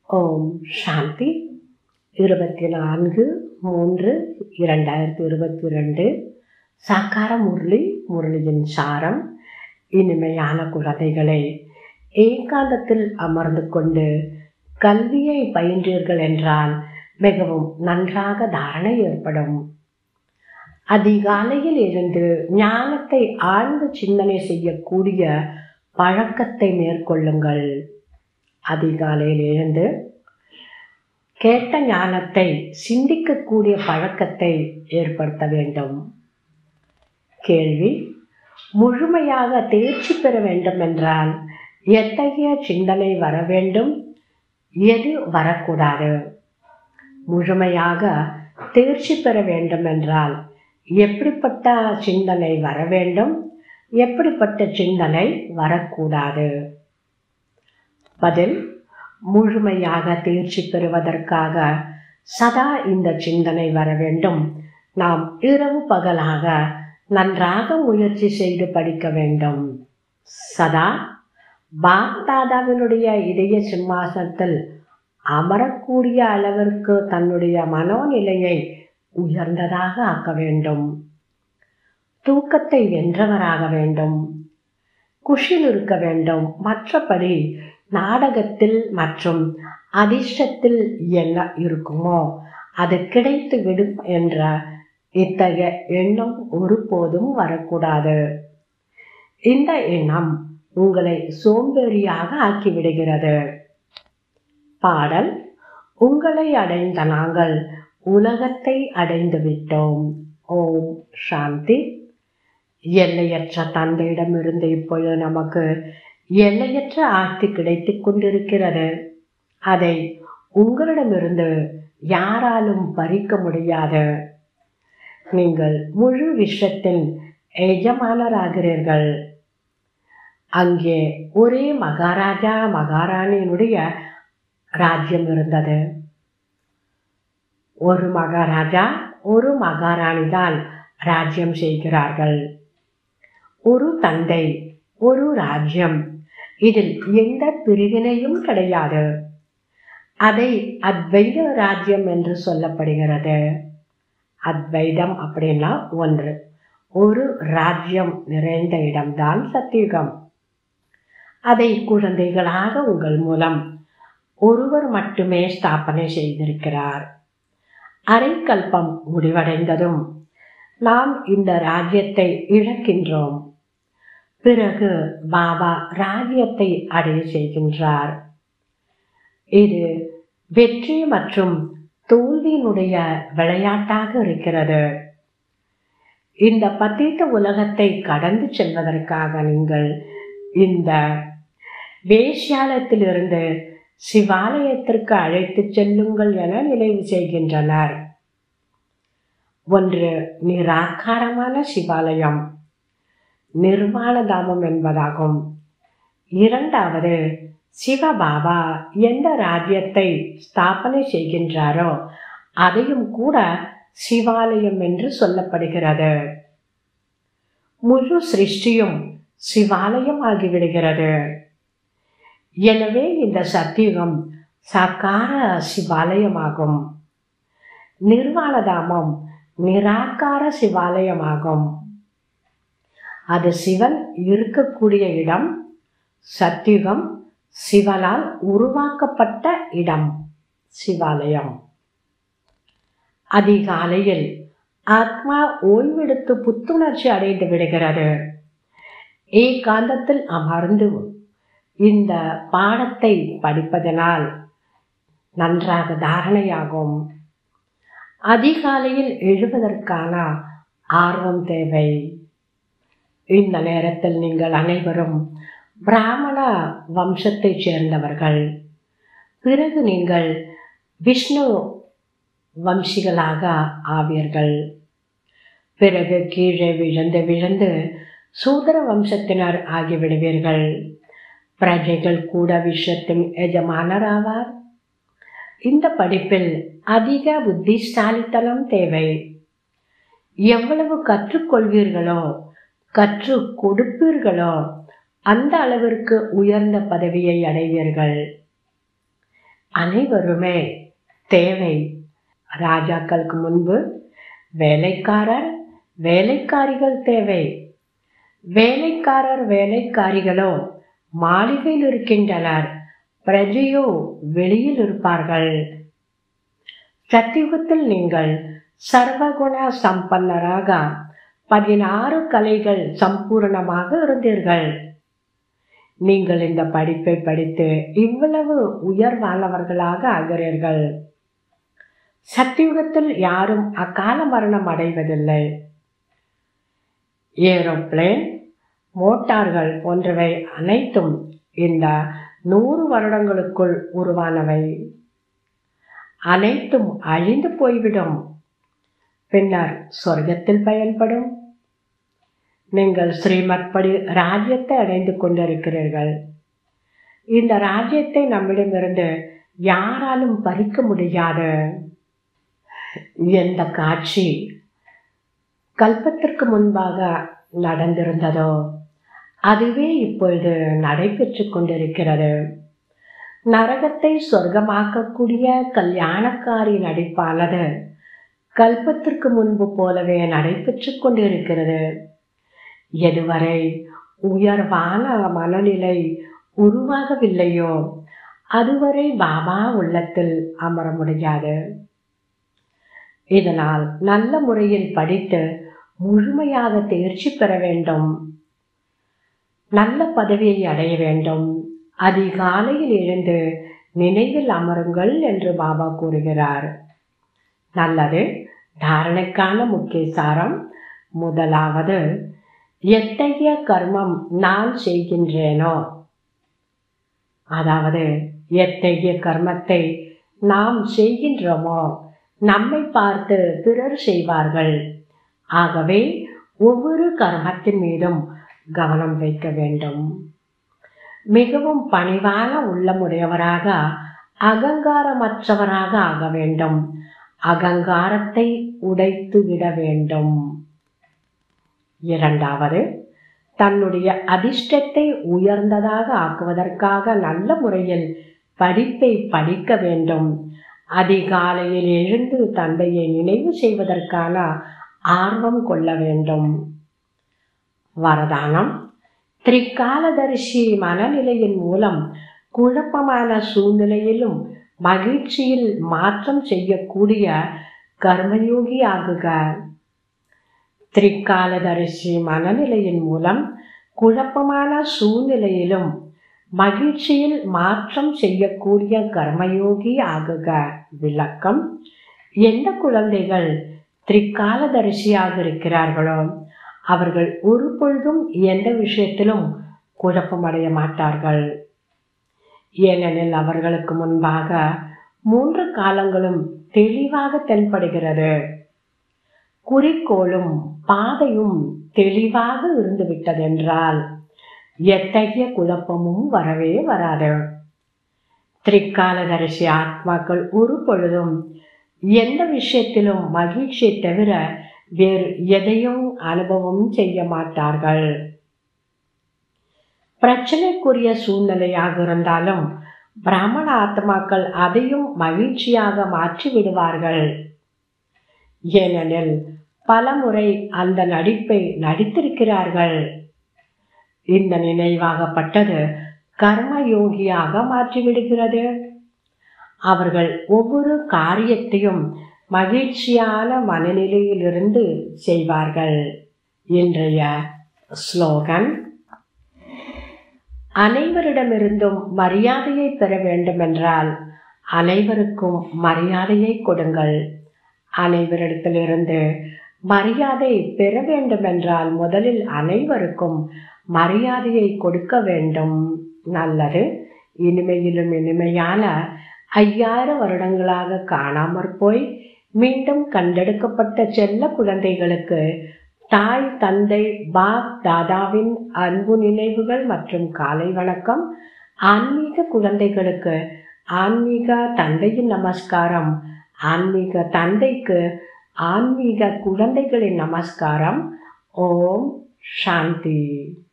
ஓம் சாந்தி இருபத்தி நான்கு மூன்று இரண்டாயிரத்தி இருபத்தி ரெண்டு சாக்கார முரளி முரளியின் சாரம் இனிமையான குழந்தைகளே ஏகாந்தத்தில் அமர்ந்து கொண்டு கல்வியை பயின்றீர்கள் என்றால் மிகவும் நன்றாக தாரணை ஏற்படும் அதிகாலையில் இருந்து ஞானத்தை ஆழ்ந்த சிந்தனை செய்யக்கூடிய பழக்கத்தை மேற்கொள்ளுங்கள் அதிகாலையில் எழுந்து கேட்ட ஞானத்தை சிந்திக்கக்கூடிய பழக்கத்தை ஏற்படுத்த வேண்டும் கேள்வி முழுமையாக தேர்ச்சி பெற வேண்டும் என்றால் எத்தகைய சிந்தனை வர வேண்டும் எது வரக்கூடாது முழுமையாக தேர்ச்சி பெற வேண்டும் என்றால் எப்படிப்பட்ட சிந்தனை வர வேண்டும் எப்படிப்பட்ட சிந்தனை வரக்கூடாது பதில் முழுமையாக தேர்ச்சி பெறுவதற்காக சதா இந்த சிந்தனை வர வேண்டும் நாம் இரவு பகலாக நன்றாக முயற்சி செய்து படிக்க வேண்டும் சதா பாப்தாதாவினுடைய இதய சிம்மாசனத்தில் அமரக்கூடிய அளவிற்கு தன்னுடைய மனோநிலையை உயர்ந்ததாக ஆக்க வேண்டும் தூக்கத்தை வென்றவராக வேண்டும் குஷில் இருக்க வேண்டும் மற்றபடி நாடகத்தில் மற்றும் அதிர்ஷ்டத்தில் என்ன இருக்குமோ அது கிடைத்து விடும் என்ற இத்தகைய எண்ணம் ஒருபோதும் வரக்கூடாது இந்த எண்ணம் உங்களை சோம்பேறியாக ஆக்கிவிடுகிறது பாடல் உங்களை அடைந்த நாங்கள் உலகத்தை அடைந்து விட்டோம் ஓம் சாந்தி எல்லையற்ற தந்தையிடமிருந்து இப்பொழுது நமக்கு எல்லையற்ற ஆஸ்தி கிடைத்து கொண்டிருக்கிறது அதை உங்களிடமிருந்து யாராலும் பறிக்க முடியாது நீங்கள் முழு விஷயத்தில் எஜமானராகிறீர்கள் அங்கே ஒரே மகாராஜா மகாராணியினுடைய ராஜ்யம் இருந்தது ஒரு மகாராஜா ஒரு மகாராணி தான் ராஜ்யம் செய்கிறார்கள் ஒரு தந்தை ஒரு ராஜ்யம் இதில் எந்த பிரிவினையும் கிடையாது அதை அத்வைத ராஜ்யம் என்று சொல்லப்படுகிறது அத்வைதம் அப்படின்னா ஒன்று ஒரு ராஜ்யம் நிறைந்த இடம்தான் சத்தியுகம் அதை குழந்தைகளாக உங்கள் மூலம் ஒருவர் மட்டுமே ஸ்தாபனை செய்திருக்கிறார் அரைக்கல்பம் முடிவடைந்ததும் நாம் இந்த ராஜ்யத்தை இழக்கின்றோம் பிறகு பாபா ராஜ்யத்தை அடைய செய்கின்றார் இது வெற்றி மற்றும் தோல்வியினுடைய விளையாட்டாக இருக்கிறது இந்த பத்தீத்த உலகத்தை கடந்து செல்வதற்காக நீங்கள் இந்த வேஷ்யாலயத்திலிருந்து சிவாலயத்திற்கு அழைத்து செல்லுங்கள் என நினைவு செய்கின்றனர் ஒன்று நிராகாரமான சிவாலயம் நிர்வாண தாமம் என்பதாகும் இரண்டாவது சிவபாபா எந்த ராஜ்யத்தை ஸ்தாபனை செய்கின்றாரோ அதையும் கூட சிவாலயம் என்று சொல்லப்படுகிறது முழு சிருஷ்டியும் சிவாலயம் ஆகிவிடுகிறது எனவே இந்த சத்தியுகம் சாக்கார சிவாலயமாகும் நிர்வாணதாமம் நிராகார சிவாலயமாகும் அது சிவன் இருக்கக்கூடிய இடம் சத்தியுகம் சிவனால் உருவாக்கப்பட்ட இடம் சிவாலயம் அதிகாலையில் ஆத்மா ஓய்வெடுத்து புத்துணர்ச்சி அடைந்து விடுகிறது ஏகாந்தத்தில் அமர்ந்து இந்த பாடத்தை படிப்பதனால் நன்றாக தாரணையாகும் அதிகாலையில் எழுவதற்கான ஆர்வம் தேவை இந்த நேரத்தில் நீங்கள் அனைவரும் பிராமண வம்சத்தைச் சேர்ந்தவர்கள் பிறகு நீங்கள் விஷ்ணு வம்சிகளாக ஆவீர்கள் பிறகு கீழே விழுந்து விழுந்து சூதர வம்சத்தினர் ஆகிவிடுவீர்கள் பிரஜைகள் கூட விஷயத்தின் எஜமானர் ஆவார் இந்த படிப்பில் அதிக புத்திசாலித்தனம் தேவை எவ்வளவு கற்றுக்கொள்வீர்களோ கற்று கொடுப்பீர்களோ அந்த அளவிற்கு உயர்ந்த பதவியை அடைவீர்கள் அனைவருமே தேவை ராஜாக்களுக்கு முன்பு வேலைக்காரர் வேலைக்காரிகள் தேவை வேலைக்காரர் வேலைக்காரிகளோ மாளிகையில் இருக்கின்றனர் பிரஜையோ வெளியில் இருப்பார்கள் சத்தியுகத்தில் நீங்கள் சர்வகுண சம்பன்னராக பதினாறு கலைகள் சம்பூர்ணமாக இருந்தீர்கள் நீங்கள் இந்த படிப்பை படித்து இவ்வளவு உயர்வானவர்களாக ஆகிறீர்கள் சத்தியுகத்தில் யாரும் அகால மரணம் அடைவதில்லை ஏரோப்ளேன் மோட்டார்கள் போன்றவை அனைத்தும் இந்த நூறு வருடங்களுக்குள் உருவானவை அனைத்தும் அழிந்து போய்விடும் பின்னர் சொர்க்கத்தில் பயன்படும் நீங்கள் ஸ்ரீமத் படி ராஜ்யத்தை அடைந்து கொண்டிருக்கிறீர்கள் இந்த ராஜ்யத்தை நம்மிடமிருந்து யாராலும் பறிக்க முடியாது எந்த காட்சி கல்பத்திற்கு முன்பாக நடந்திருந்ததோ அதுவே இப்பொழுது நடைபெற்று கொண்டிருக்கிறது நரகத்தை சொர்க்கமாக்கக்கூடிய கல்யாணக்காரி நடிப்பானது கல்பத்திற்கு முன்பு போலவே நடைபெற்று கொண்டிருக்கிறது எதுவரை உயர்வான மனநிலை உருவாகவில்லையோ அதுவரை பாபா உள்ளத்தில் அமர முடியாது இதனால் நல்ல முறையில் படித்து முழுமையாக தேர்ச்சி பெற வேண்டும் நல்ல பதவியை அடைய வேண்டும் அதிகாலையில் எழுந்து நினைவில் அமருங்கள் என்று பாபா கூறுகிறார் நல்லது தாரணைக்கான முக்கிய சாரம் முதலாவது எத்தகைய கர்மம் நான் செய்கின்றேனோ அதாவது எத்தகைய கர்மத்தை நாம் செய்கின்றோமோ நம்மை பார்த்து பிறர் செய்வார்கள் ஆகவே ஒவ்வொரு கர்மத்தின் மீதும் கவனம் வைக்க வேண்டும் மிகவும் பணிவான உள்ளமுடையவராக அகங்காரமற்றவராக ஆக வேண்டும் அகங்காரத்தை உடைத்து விட வேண்டும் இரண்டாவது தன்னுடைய அதிர்ஷ்டத்தை உயர்ந்ததாக ஆக்குவதற்காக நல்ல முறையில் படிப்பை படிக்க வேண்டும் அதிகாலையில் எழுந்து தந்தையை நினைவு செய்வதற்கான ஆர்வம் கொள்ள வேண்டும் வரதானம் திரிகாலதரிசி மனநிலையின் மூலம் குழப்பமான சூழ்நிலையிலும் மகிழ்ச்சியில் மாற்றம் செய்யக்கூடிய கர்மயோகி ஆகுக திரிகாலதரிசி மனநிலையின் மூலம் குழப்பமான சூழ்நிலையிலும் மகிழ்ச்சியில் மாற்றம் செய்யக்கூடிய கர்மயோகி ஆகுக விளக்கம் எந்த குழந்தைகள் திரிகாலதரிசியாக இருக்கிறார்களோ அவர்கள் ஒரு பொழுதும் எந்த விஷயத்திலும் குழப்பமடைய மாட்டார்கள் ஏனெனில் அவர்களுக்கு முன்பாக மூன்று காலங்களும் தெளிவாக தென்படுகிறது குறிக்கோளும் பாதையும் தெளிவாக இருந்துவிட்டதென்றால் எத்தகைய குழப்பமும் வரவே வராது திரிகாலதரிசி ஆத்மாக்கள் ஒரு பொழுதும் எந்த விஷயத்திலும் மகிழ்ச்சியை தவிர வேறு எதையும் அனுபவம் செய்ய மாட்டார்கள் பிரச்சனைக்குரிய சூழ்நிலையாக இருந்தாலும் பிராமண ஆத்மாக்கள் அதையும் மகிழ்ச்சியாக மாற்றி விடுவார்கள் ஏனெனில் பலமுறை அந்த நடிப்பை நடித்திருக்கிறார்கள் இந்த நினைவாகப்பட்டது கர்மயோகியாக மாற்றிவிடுகிறது அவர்கள் ஒவ்வொரு காரியத்தையும் மகிழ்ச்சியான மனநிலையிலிருந்து செய்வார்கள் இன்றைய ஸ்லோகன் அனைவரிடமிருந்தும் மரியாதையை பெற வேண்டுமென்றால் அனைவருக்கும் மரியாதையை கொடுங்கள் அனைவரிடத்திலிருந்து மரியாதை பெற வேண்டுமென்றால் முதலில் அனைவருக்கும் மரியாதையை கொடுக்க வேண்டும் நல்லது இனிமையிலும் இனிமையான ஐயாயிரம் வருடங்களாக காணாமற் போய் மீண்டும் கண்டெடுக்கப்பட்ட செல்ல குழந்தைகளுக்கு தாய் தந்தை பாப் தாதாவின் அன்பு நினைவுகள் மற்றும் காலை வணக்கம் ஆன்மீக குழந்தைகளுக்கு ஆன்மீக தந்தையின் நமஸ்காரம் ஆன்மீக தந்தைக்கு ஆன்மீக குழந்தைகளின் நமஸ்காரம் ஓம் சாந்தி